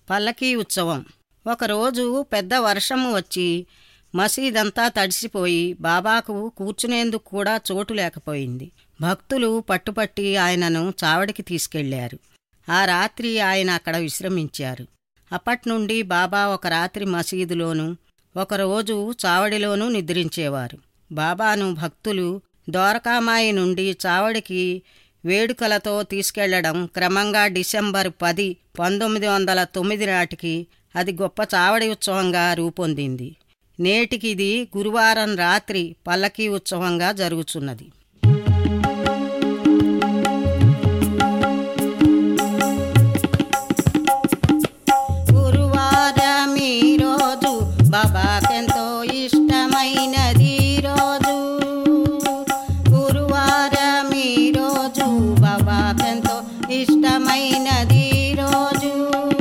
పల్లకీ ఉత్సవం ఒకరోజు పెద్ద వర్షము వచ్చి మసీదంతా తడిసిపోయి బాబాకు కూర్చునేందుకు కూడా చోటు లేకపోయింది భక్తులు పట్టుపట్టి ఆయనను చావడికి తీసుకెళ్లారు ఆ రాత్రి ఆయన అక్కడ విశ్రమించారు అప్పట్నుండి బాబా ఒక రాత్రి మసీదులోనూ ఒకరోజు చావడిలోనూ నిద్రించేవారు బాబాను భక్తులు ద్వారకామాయి నుండి చావడికి వేడుకలతో తీసుకెళ్లడం క్రమంగా డిసెంబర్ పది పంతొమ్మిది వందల తొమ్మిది నాటికి అది గొప్ప చావడి ఉత్సవంగా రూపొందింది నేటికి ఇది గురువారం రాత్రి పల్లకీ ఉత్సవంగా జరుగుతున్నది గురువారం ఈ రోజు బాబాకెంతో ఇష్టమైనది ఈ రోజు గురువారం ఈ రోజు బాబాకెంతో ఇష్టమైనది ఈ రోజు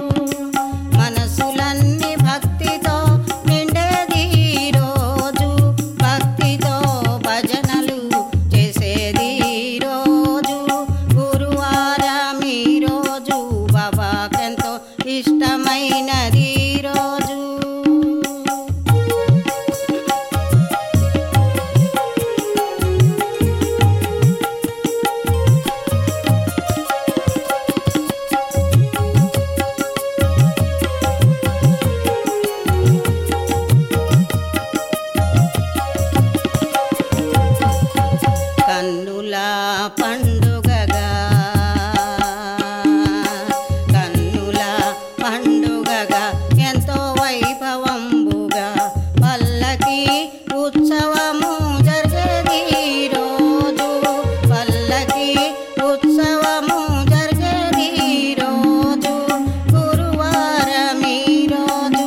మనసులన్నీ భక్తితో నిండేది ఈ రోజు భక్తితో భజనలు చేసేది ఈ రోజు గురువారం ఈ రోజు బాబాకెంతో ఇష్టమైనది ఈ రోజు కన్నుల పండుగగా కన్నుల పండుగగా ఎంతో వైభవంబుగా పల్లకి ఉత్సవము జరిగేది ఈ రోజు పల్లకి ఉత్సవము జరిగేది ఈ రోజు గురువారం ఈ రోజు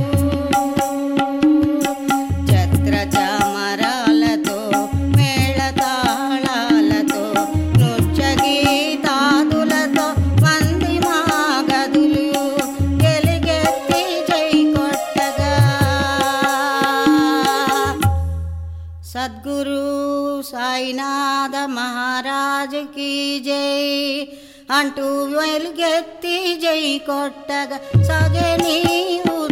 ఛత్ర చామరాలతో మేళతాళాలతో నృత్య గీతాదులతో మంది మాగదులు గెలిగెత్తి జై కొట్టగా సద్గురు సాయినాథ మహారాజుకి జై అంటూ వెలుగెత్తి జై కొట్టగా సగని